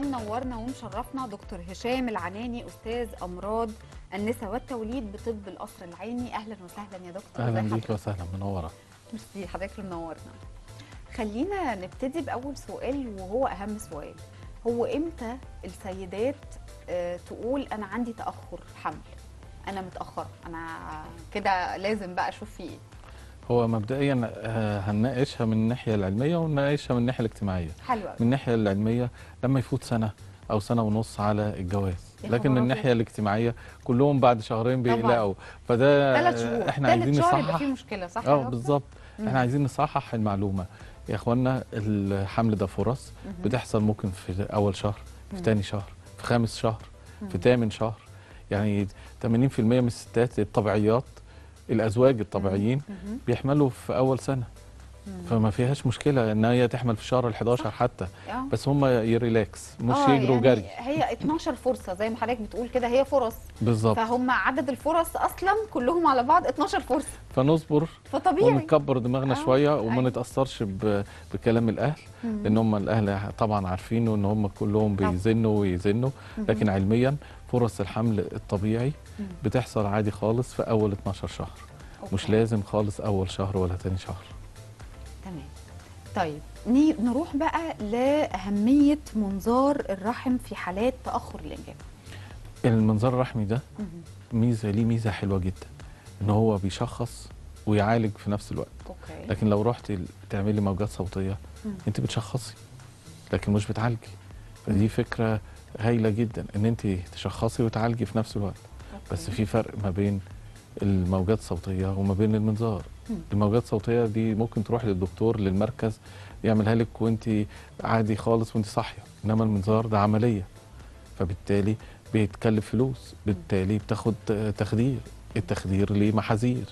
منورنا ومشرفنا دكتور هشام العناني استاذ امراض النساء والتوليد بطب القصر العيني اهلا وسهلا يا دكتور اهلا ازي بيك حضرتك؟ وسهلا منوره ميرسي حضرتك اللي منورنا خلينا نبتدي باول سؤال وهو اهم سؤال هو امتى السيدات آه، تقول انا عندي تاخر حمل انا متاخره انا كده لازم بقى اشوف في ايه هو مبدئيا آه، هنناقشها من الناحيه العلميه ونناقشها من الناحيه الاجتماعيه حلو قوي من الناحيه العلميه لما يفوت سنه او سنه ونص على الجواز يا لكن خبر من أبيض. الناحيه الاجتماعيه كلهم بعد شهرين طبعاً. بيقلقوا فده ثلاث آه، شهور احنا تالت عايزين شهر يبقى نصحح في مشكله صح يا اه دكتور؟ بالظبط مم. احنا عايزين نصحح المعلومه يا اخوانا الحمل ده فرص مهم. بتحصل ممكن في اول شهر مم. في تاني شهر في خامس شهر في مم. تامن شهر يعني 80% من الستات الطبيعيات الازواج الطبيعيين مهم. بيحملوا في اول سنه مم. فما فيهاش مشكله ان هي تحمل في الشهر ال11 صح. حتى آه. بس هم يريلاكس مش آه، يجروا يعني جري هي 12 فرصه زي ما حضرتك بتقول كده هي فرص بالظبط فهم عدد الفرص اصلا كلهم على بعض 12 فرصه فنصبر فطبيعي ونكبر دماغنا آه، شويه وما أيوة. نتاثرش ب- بكلام الاهل مم. لان هم الاهل طبعا عارفين ان هم كلهم طبعا. بيزنوا ويزنوا مهم. لكن علميا فرص الحمل الطبيعي مم. بتحصل عادي خالص في اول 12 شهر مش أوكي. لازم خالص اول شهر ولا تاني شهر تمام طيب ني- نروح بقى لأهمية منظار الرحم في حالات تأخر الإنجاب المنظار الرحمي ده مهم. ميزه ليه ميزه حلوه جدا ان هو بيشخص ويعالج في نفس الوقت أوكي لكن لو رحت تعملي موجات صوتيه مم. انت بتشخصي لكن مش بتعالجي فدي فكره هايله جدا ان انت تشخصي وتعالجي في نفس الوقت بس أوكي. في فرق ما بين الموجات الصوتيه وما بين المنظار مم. الموجات الصوتيه دي ممكن تروح للدكتور للمركز يعملها لك وانت عادي خالص وانت صاحيه انما المنظار ده عمليه فبالتالي بيتكلف فلوس بالتالي بتاخد تخدير التخدير ليه محاذير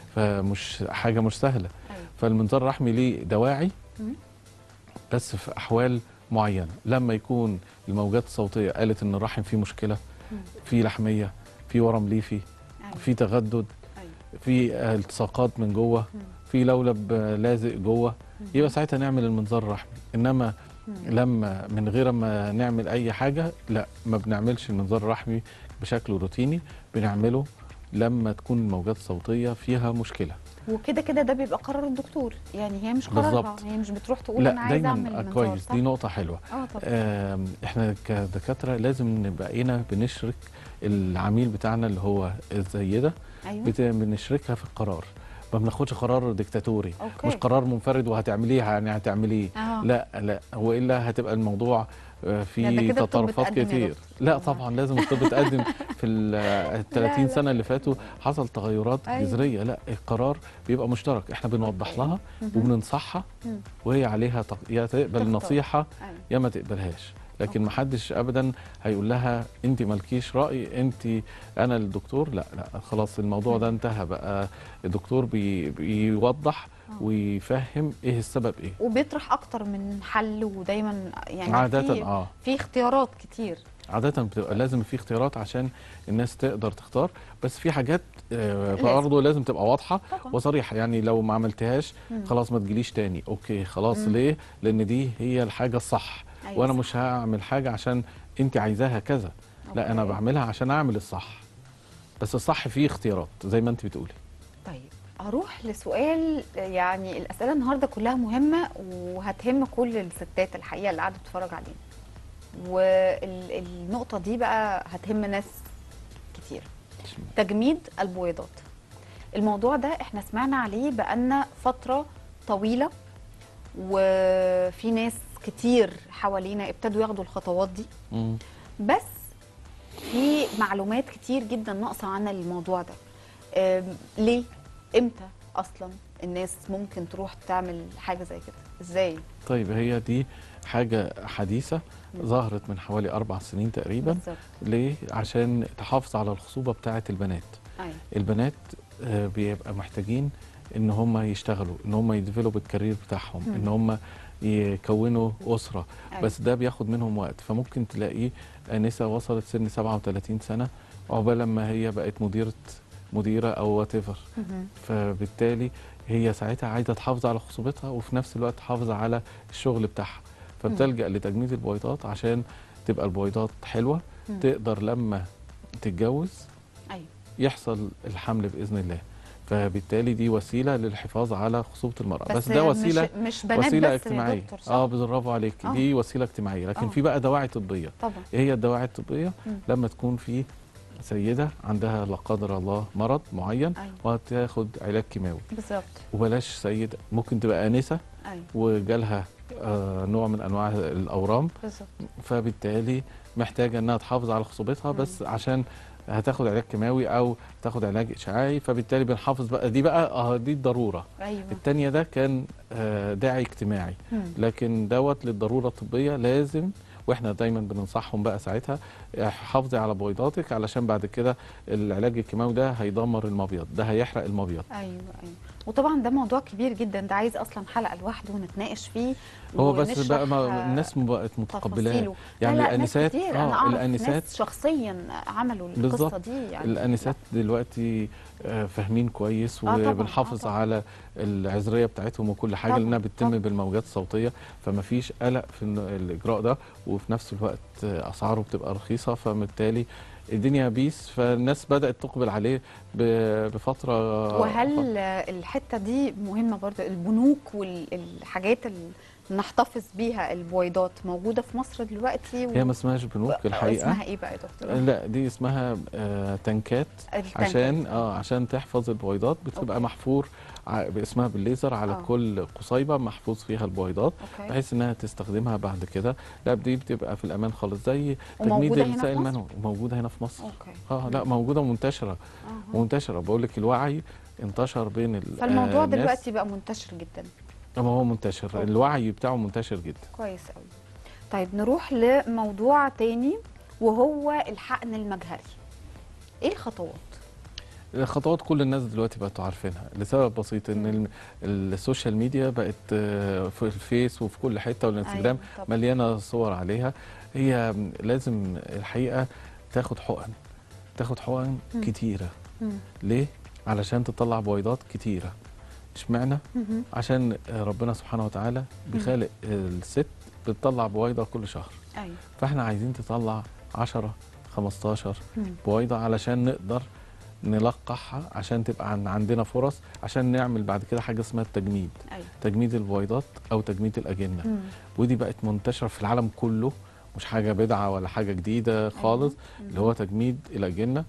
فمش حاجه مش سهله أيوة. فالمنظار الرحمي ليه دواعي مم. بس في احوال معينه لما يكون الموجات الصوتيه قالت ان الرحم فيه مشكله مم. في لحميه في ورم ليفي أيوة. في تغدد أيوة. في آه، التصاقات من جوه مم. في لولب آه، لازق جوه مم. يبقى ساعتها نعمل المنظار الرحمي انما مم. لما من غير ما نعمل اي حاجه لا ما بنعملش المنظار الرحمي بشكل روتيني بنعمله لما تكون الموجات الصوتيه فيها مشكله وكده كده ده بيبقى قرار الدكتور يعني هي مش قرارها بالظبط. هي مش بتروح تقول أنا لا عايزة أعمل دايما منظار كويس صح؟ دي نقطه حلوه اه طبعا آم، احنا كدكاتره لازم نبقى هنا بنشرك العميل بتاعنا اللي هو الزيده أيوة بت- بنشركها في القرار ما بناخدش قرار ديكتاتوري أوكي. مش قرار منفرد وهتعمليه يعني هتعمليه آه. لا لا والا هتبقى الموضوع آه، لا، في ده كده الطب تطرفات اتقدم يا كتير دكتور. لا والله. طبعا لازم الطب اتقدم في ال 30 لا. سنه اللي فاتوا حصل تغيرات أيوة. جذريه لا القرار بيبقى مشترك احنا بنوضح أوكي. لها مهم. وبننصحها مم. وهي عليها تق... يا تقبل تختار. النصيحه أيوة. يا ما تقبلهاش لكن أوكي. ما حدش ابدا هيقول لها انت مالكيش راي انت انا الدكتور لا لا خلاص الموضوع ده انتهى بقى الدكتور بي بيوضح آه. ويفهم ايه السبب ايه وبيطرح أكتر من حل ودايما يعني عاده في, اه في اختيارات كتير عادة بتبقى لازم في اختيارات عشان الناس تقدر تختار بس في حاجات آه، لازم. برضه لازم تبقى واضحة طبعا وصريحة يعني لو ما عملتهاش مم. خلاص ما تجيليش تاني اوكي خلاص مم. ليه لان دي هي الحاجة الصح أيوة وانا صح. مش هعمل حاجة عشان انت عايزاها كذا لا انا أوكي. بعملها عشان اعمل الصح بس الصح فيه اختيارات زي ما انت بتقولي طيب هروح لسؤال يعني الاسئله النهارده كلها مهمه وهتهم كل الستات الحقيقه اللي قاعده بتتفرج علينا والنقطه دي بقى هتهم ناس كتير تجميد البويضات الموضوع ده احنا سمعنا عليه بقالنا فتره طويله وفي ناس كتير حوالينا ابتدوا ياخدوا الخطوات دي مم. بس في معلومات كتير جدا ناقصه عن الموضوع ده أم، ليه امتى اصلا الناس ممكن تروح تعمل حاجه زي كده ازاي طيب هي دي حاجة حديثة مم. ظهرت من حوالي أربع سنين تقريبا بالظبط ليه؟ عشان تحافظ على الخصوبة بتاعة البنات ايوه البنات آه، بيبقى محتاجين ان هم يشتغلوا ان هم يديفلوب الكارير بتاعهم مم. ان هم يكونوا اسره أيوة. بس ده بياخد منهم وقت فممكن تلاقيه انسه وصلت سن 37 سنه عقبال ما هي بقت مديره مديره او وات مهم. فبالتالي هي ساعتها عايزه تحافظ على خصوبتها وفي نفس الوقت تحافظ على الشغل بتاعها فبتلجا لتجميد البويضات عشان تبقى البويضات حلوه مم. تقدر لما تتجوز ايوه يحصل الحمل باذن الله فبالتالي دي وسيله للحفاظ على خصوبه المراه بس, ده مش وسيله مش بنات وسيله بس يا اجتماعيه دكتور صح؟ اه برافو عليك آه. دي وسيله اجتماعيه لكن آه. في بقى دواعي طبيه طبعا ايه هي الدواعي الطبيه مم. لما تكون في سيده عندها لا قدر الله مرض معين ايوه وهتاخد علاج كيماوي بالظبط وبلاش سيده ممكن تبقى انسه ايوه وجالها آه نوع من انواع الاورام بالظبط فبالتالي محتاجه انها تحافظ على خصوبتها بس عشان هتاخد علاج كيماوي او تاخد علاج اشعاعي فبالتالي بنحافظ بقى دي بقى اه دي الضروره ايوه التانية ده كان آه داعي اجتماعي مم. لكن دوت للضروره الطبيه لازم واحنا دايما بننصحهم بقى ساعتها آه، حافظي على بويضاتك علشان بعد كده العلاج الكيماوي ده هيدمر المبيض ده هيحرق المبيض ايوه ايوه وطبعا ده موضوع كبير جدا ده عايز اصلا حلقه لوحده ونتناقش فيه هو بس ونشرح، بقى ما آه، الناس ما بقت متقبلاه تفاصيله. يعني لا لا الانسات ناس كتير انا اه اعرف الانسات ناس شخصيا عملوا القصه بالظبط. دي يعني الانسات دلوقتي آه، فاهمين كويس طبعاً، وبنحافظ آه طبعاً. على العذريه بتاعتهم وكل حاجه طبعاً، لانها بتتم طبعاً. بالموجات الصوتيه فما فيش قلق في إن الاجراء ده وفي نفس الوقت آه، اسعاره بتبقى رخيصه فبالتالي الدنيا بيس فالناس بدات تقبل عليه ب- بفتره وهل الحته دي مهمه برضه البنوك والحاجات اللي نحتفظ بيها البويضات موجوده في مصر دلوقتي و... هي ما اسمهاش بنوك الحقيقه اسمها ايه بقى يا دكتور؟ لا دي اسمها آه، تنكات التنكات. عشان اه عشان تحفظ البويضات بتبقى أوكي. محفور ع- باسمها بالليزر على آه. كل قصيبه محفوظ فيها البويضات اوكي بحيث انها تستخدمها بعد كده لا دي بتبقى في الامان خالص زي تجميد وموجودة هنا في السائل مصر؟ المنوي موجوده هنا في مصر اوكي اه لا موجوده ومنتشره أها. منتشره بقول لك الوعي انتشر بين ال- فالموضوع آه، الناس. دلوقتي بقى منتشر جدا ما هو منتشر أوكي. الوعي بتاعه منتشر جدا كويس قوي طيب نروح لموضوع تاني وهو الحقن المجهري ايه الخطوات الخطوات كل الناس دلوقتي بقت عارفينها لسبب بسيط ان ال- السوشيال ميديا بقت آه، في الفيس وفي كل حته والانستجرام أيوة طبعاً. مليانه صور عليها هي لازم الحقيقه تاخد حقن تاخد حقن مم. كتيره مم. ليه علشان تطلع بويضات كتيره اشمعنى مهم. عشان ربنا سبحانه وتعالى بيخلق الست بتطلع بويضه كل شهر ايوه فاحنا عايزين تطلع 10 15 مم. بويضه علشان نقدر نلقحها عشان تبقى عن- عندنا فرص عشان نعمل بعد كده حاجه اسمها التجميد ايوه تجميد البويضات او تجميد الاجنه مم. ودي بقت منتشره في العالم كله مش حاجه بدعه ولا حاجه جديده خالص اللي هو تجميد الاجنه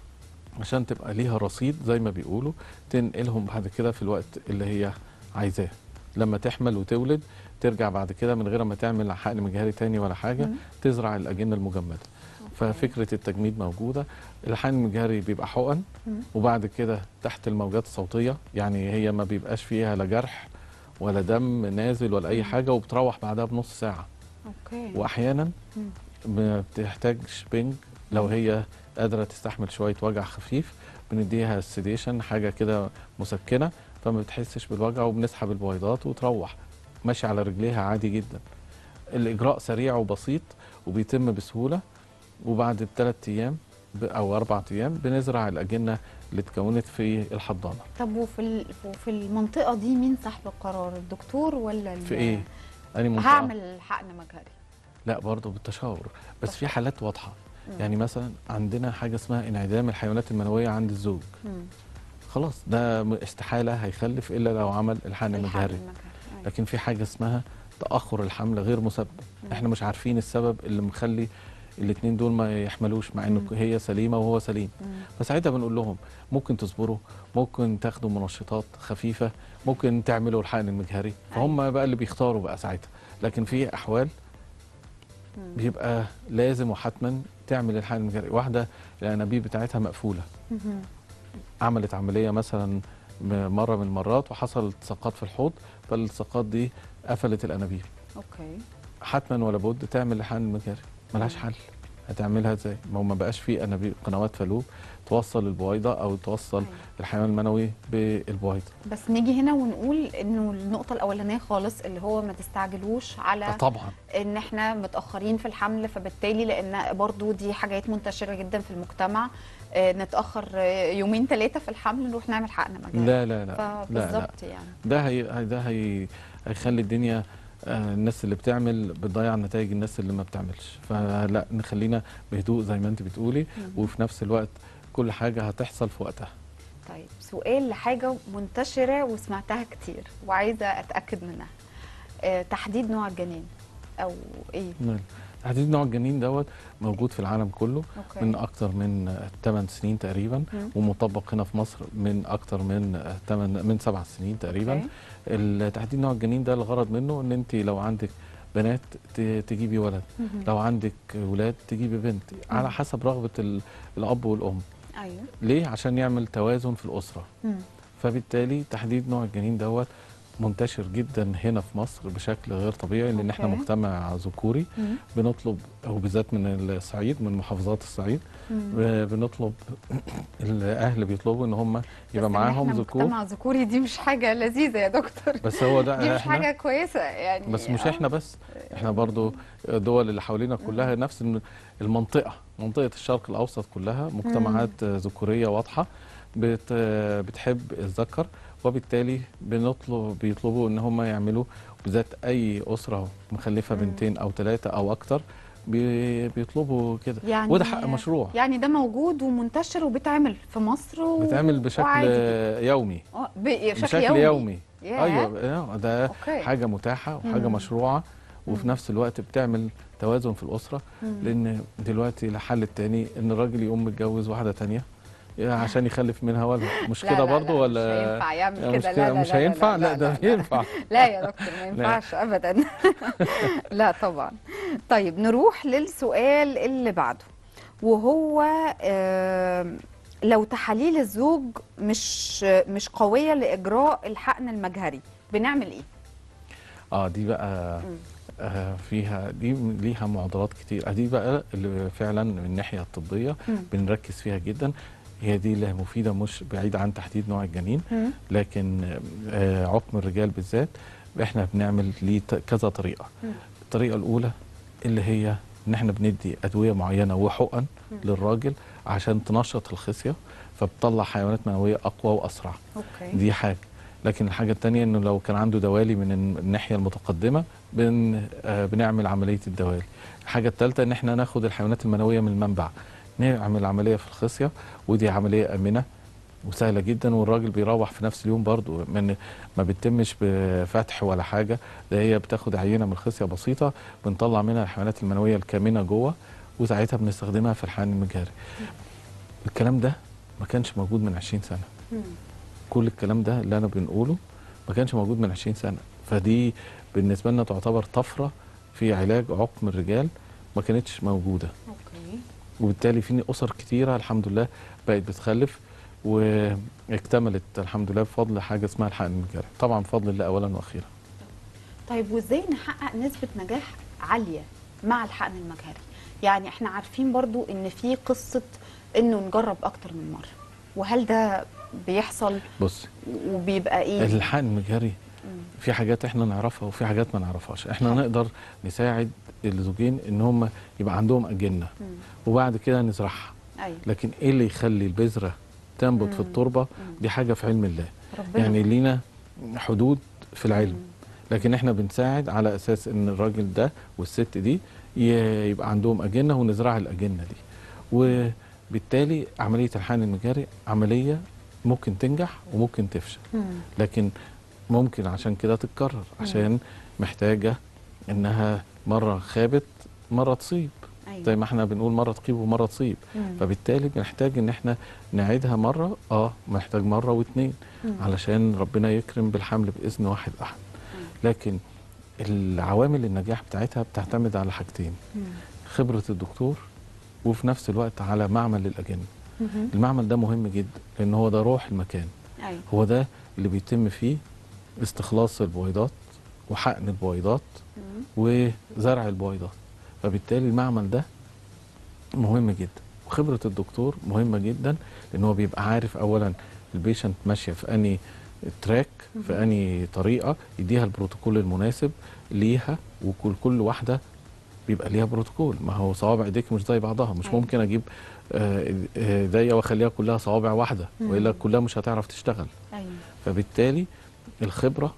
عشان تبقى ليها رصيد زي ما بيقولوا تنقلهم بعد كده في الوقت اللي هي عايزاه لما تحمل وتولد ترجع بعد كده من غير ما تعمل حقن مجهري تاني ولا حاجه مم. تزرع الاجنه المجمده ففكره التجميد موجوده الحقن المجهري بيبقى حقن مم. وبعد كده تحت الموجات الصوتيه يعني هي ما بيبقاش فيها لا جرح ولا دم نازل ولا اي حاجه وبتروح بعدها بنص ساعه اوكي واحيانا مم. ما بتحتاجش بنج لو هي قادره تستحمل شويه وجع خفيف بنديها السيديشن حاجه كده مسكنه فما بتحسش بالوجع وبنسحب البويضات وتروح ماشي على رجليها عادي جدا الاجراء سريع وبسيط وبيتم بسهوله وبعد بثلاث ايام ب- او اربع ايام بنزرع الاجنه اللي اتكونت في الحضانه طب وفي ال... وفي المنطقه دي مين صاحب القرار الدكتور ولا ال- في ايه؟ أنهي منطقة؟ هعمل حقن مجهري لا برضه بالتشاور بس في حالات واضحه مم. يعني مثلا عندنا حاجه اسمها انعدام الحيوانات المنويه عند الزوج مم. خلاص ده م- استحاله هيخلف الا لو عمل الحقن الحقن المجهري المجهري أيوة. لكن في حاجه اسمها تاخر الحمل غير مسبب مم. احنا مش عارفين السبب اللي مخلي الاثنين دول ما يحملوش مع انه مم. هي سليمه وهو سليم مم. فساعتها بنقول لهم ممكن تصبروا ممكن تاخدوا منشطات خفيفه ممكن تعملوا الحقن المجهري فهم بقى اللي بيختاروا بقى ساعتها لكن في احوال مم. بيبقى لازم وحتما تعمل الحقن المجهري واحده الانابيب بتاعتها مقفوله مهم. عملت عمليه مثلا م- مره من المرات وحصل التصاقات في الحوض فالالتصاقات دي قفلت الانابيب اوكي حتما ولا بد تعمل الحقن المجهري ملهاش حل هتعملها ازاي ما هو ما بقاش في انابيب قنوات فالوب توصل البويضه او توصل أيوة. الحيوان المنوي بالبويضه بس نيجي هنا ونقول انه النقطه الاولانيه خالص اللي هو ما تستعجلوش على طبعا ان احنا متاخرين في الحمل فبالتالي لان برضو دي حاجات منتشره جدا في المجتمع آه، نتاخر آه، يومين ثلاثه في الحمل نروح نعمل حقن مجهري لا لا لا لا لا فبالظبط يعني ده هي ده هي هيخلي الدنيا آه، الناس اللي بتعمل بتضيع نتائج الناس اللي ما بتعملش فلا نخلينا بهدوء زي ما انت بتقولي وفي نفس الوقت كل حاجه هتحصل في وقتها طيب سؤال لحاجه منتشره وسمعتها كتير وعايزه اتاكد منها آه، تحديد نوع الجنين او ايه نعم. تحديد نوع الجنين دوت موجود في العالم كله اوكي من اكتر من 8 سنين تقريبا مم. ومطبق هنا في مصر من اكتر من 8 من 7 سنين تقريبا أوكي. التحديد نوع الجنين ده الغرض منه ان انت لو عندك بنات ت- تجيبي ولد مهم. لو عندك ولاد تجيبي بنت على حسب رغبه ال- الاب والام ايوه ليه عشان يعمل توازن في الاسره مم. فبالتالي تحديد نوع الجنين دوت منتشر جدا هنا في مصر بشكل غير طبيعي لان احنا أوكي. مجتمع ذكوري مم. بنطلب وبالذات من الصعيد من محافظات الصعيد مم. ب- بنطلب الاهل بيطلبوا ان هم بس يبقى إن معاهم احنا ذكور مجتمع ذكوري دي مش حاجه لذيذه يا دكتور بس هو ده دي مش احنا حاجه كويسه يعني بس مش آه. احنا بس احنا برضو الدول اللي حوالينا كلها نفس الم- المنطقه منطقه الشرق الاوسط كلها مجتمعات ذكوريه واضحه بت بتحب الذكر وبالتالي بنطلب بيطلبوا ان هم يعملوا بالذات اي اسره مخلفه مم. بنتين او ثلاثه او اكتر بي- بيطلبوا كده يعني وده حق مشروع يعني ده موجود ومنتشر وبيتعمل في مصر و... بيتعمل بشكل وعادي جداً. يومي آه، ب- بشكل, بشكل يومي, يومي ياه. ايوه آه، ده أوكي. حاجه متاحه وحاجه مم. مشروعه وفي مم. نفس الوقت بتعمل توازن في الاسره مم. لان دلوقتي الحل التاني ان الراجل يقوم متجوز واحده تانية عشان يخلف منها ولد مش لا كده لا برضو لا ولا مش هينفع يعمل مش كده كده لا لا مش لا لا هينفع لا, لا ده لا لا. ينفع لا يا دكتور ما ينفعش ابدا لا طبعا طيب نروح للسؤال اللي بعده وهو آم، لو تحاليل الزوج مش مش قويه لاجراء الحقن المجهري بنعمل ايه اه دي بقى مم. آه فيها دي ليها معضلات كتير آه، دي بقى اللي فعلا من الناحيه الطبيه مم. بنركز فيها جدا هي دي اللي مفيده مش بعيد عن تحديد نوع الجنين مم. لكن آه عقم الرجال بالذات احنا بنعمل ليه ت- كذا طريقه مم. الطريقه الاولى اللي هي ان احنا بندي ادويه معينه وحقن مم. للراجل عشان تنشط الخصيه فبتطلع حيوانات منويه اقوى واسرع اوكي دي حاجه لكن الحاجه الثانيه انه لو كان عنده دوالي من الن- الناحيه المتقدمه بن آه بنعمل عمليه الدوالي الحاجه الثالثه ان احنا ناخد الحيوانات المنويه من المنبع نعمل عمليه في الخصيه ودي عمليه امنه وسهله جدا والراجل بيروح في نفس اليوم برضو من ما بتتمش بفتح ولا حاجه ده هي بتاخد عينه من الخصيه بسيطه بنطلع منها الحيوانات المنويه الكامنه جوه وساعتها بنستخدمها في الحقن المجهري الكلام ده ما كانش موجود من 20 سنه مم. كل الكلام ده اللي انا بنقوله ما كانش موجود من 20 سنه فدي بالنسبه لنا تعتبر طفره في علاج عقم الرجال ما كانتش موجوده اوكي وبالتالي في اسر كتيره الحمد لله بقت بتخلف واكتملت الحمد لله بفضل حاجه اسمها الحقن المجاري طبعا بفضل الله اولا واخيرا طيب وازاي نحقق نسبة نجاح عالية مع الحقن المجهري؟ يعني احنا عارفين برضو ان في قصة انه نجرب اكتر من مرة وهل ده بيحصل بص وبيبقى ايه؟ الحقن المجاري مم. في حاجات احنا نعرفها وفي حاجات ما نعرفهاش احنا حلو. نقدر نساعد الزوجين ان هم يبقى عندهم اجنه مم. وبعد كده نزرعها ايوه لكن ايه اللي يخلي البذره تنبت مم. في التربه مم. دي حاجه في علم الله ربنا يعني لينا حدود في العلم مم. لكن احنا بنساعد على اساس ان الراجل ده والست دي ي- يبقى عندهم اجنه ونزرع الاجنه دي وبالتالي عمليه الحقن المجاري عمليه ممكن تنجح وممكن تفشل مم. لكن ممكن عشان كده تتكرر عشان محتاجه انها مره خابت مره تصيب ايوه زي ما احنا بنقول مره تخيب ومره تصيب مم. فبالتالي بنحتاج ان احنا نعيدها مره اه محتاج مره واثنين مم. علشان ربنا يكرم بالحمل باذن واحد احد لكن العوامل النجاح بتاعتها بتعتمد على حاجتين مم. خبره الدكتور وفي نفس الوقت على معمل الاجنه مم. المعمل ده مهم جدا لان هو ده روح المكان ايوه هو ده اللي بيتم فيه استخلاص البويضات وحقن البويضات مم. وزرع البويضات فبالتالي المعمل ده مهم جدا وخبرة الدكتور مهمة جدا لأن هو بيبقى عارف أولا البيشنت ماشية في أني تراك في أني طريقة يديها البروتوكول المناسب ليها وكل كل واحدة بيبقى ليها بروتوكول ما هو صوابع ايديك مش زي بعضها مش أيوة. ممكن اجيب آه، آه، ايديا واخليها كلها صوابع واحده مم. والا كلها مش هتعرف تشتغل ايوه فبالتالي الخبره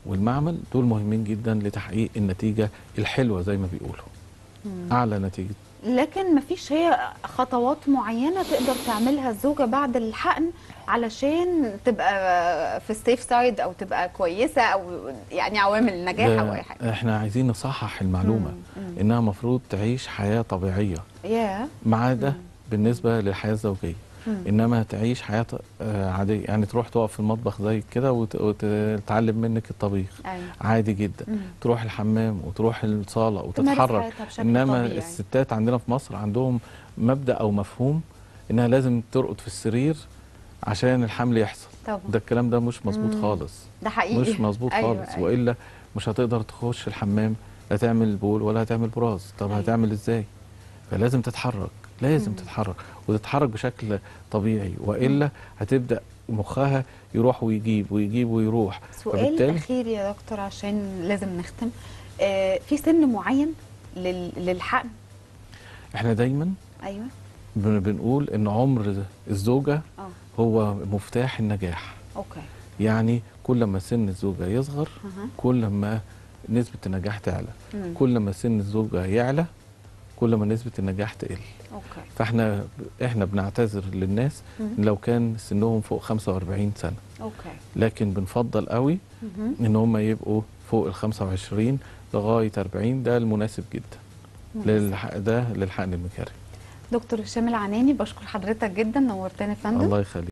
والمعمل دول مهمين جدا لتحقيق النتيجه الحلوه زي ما بيقولوا اعلى نتيجه لكن مفيش هي خطوات معينه تقدر تعملها الزوجه بعد الحقن علشان تبقى في السيف سايد او تبقى كويسه او يعني عوامل نجاح او اي حاجه ده احنا عايزين نصحح المعلومه مم. مم. انها المفروض تعيش حياه طبيعيه يا مع ده بالنسبه للحياه الزوجيه مم. انما تعيش حياه آه، عاديه يعني تروح تقف في المطبخ زي كده وت- وتتعلم منك الطبيخ ايوه عادي جدا مم. تروح الحمام وتروح الصاله تمارس وتتحرك حياتها بشكل انما طبيعي. الستات عندنا في مصر عندهم مبدا او مفهوم انها لازم ترقد في السرير عشان الحمل يحصل طبعا ده الكلام ده مش مظبوط مم. خالص ده حقيقي مش مظبوط أيوة، خالص أيوة. والا مش هتقدر تخش الحمام لا تعمل بول ولا هتعمل براز طب أيوة. هتعمل ازاي فلازم تتحرك لازم مم. تتحرك وتتحرك بشكل طبيعي والا هتبدا مخها يروح ويجيب ويجيب ويروح سؤال فبالتالي- اخير يا دكتور عشان لازم نختم آه في سن معين لل... للحقن احنا دايما ايوه بن- بنقول ان عمر الزوجه اه هو مفتاح النجاح اوكي يعني كل ما سن الزوجه يصغر أها. كل ما نسبه النجاح تعلى مم. كل ما سن الزوجه يعلى كل ما نسبه النجاح تقل اوكي فاحنا احنا بنعتذر للناس مم. لو كان سنهم فوق 45 سنه اوكي لكن بنفضل قوي مهم. ان هم يبقوا فوق ال 25 لغايه 40 ده المناسب جدا مناسب. للح... ده للحقن المجهري دكتور هشام العناني بشكر حضرتك جدا نورتنا يا فندم الله يخليك